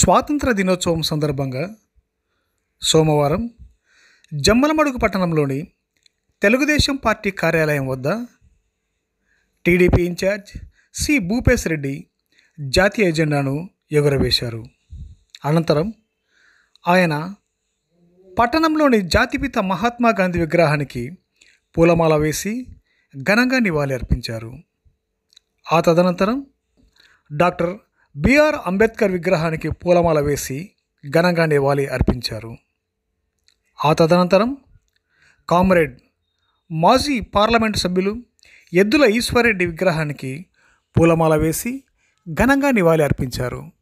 స్వాతంత్ర దినోత్సవం సందర్భంగా సోమవారం జమ్మలమడుగు పట్టణంలోని తెలుగుదేశం పార్టీ కార్యాలయం వద్ద TDP incharge C Bhupesh Reddy జాతీయ ఎజెండాను ఎగురవేశారు అనంతరం ఆయన పట్టణంలోని జాతిపిత మహాత్మా గాంధీ విగ్రహానికి పూలమాల వేసి ఘనంగా నివాళి అర్పించారు ఆ తదనంతరం డాక్టర్ బిఆర్ అంబేద్కర్ విగ్రహానికి పూలమాల వేసి ఘనంగా నివాళి అర్పించారు ఆ తదనంతరం కామ్రేడ్ మాజీ పార్లమెంట్ సభ్యులు ఎద్దుల ఈశ్వరరెడ్డి విగ్రహానికి పూలమాల వేసి ఘనంగా నివాళి అర్పించారు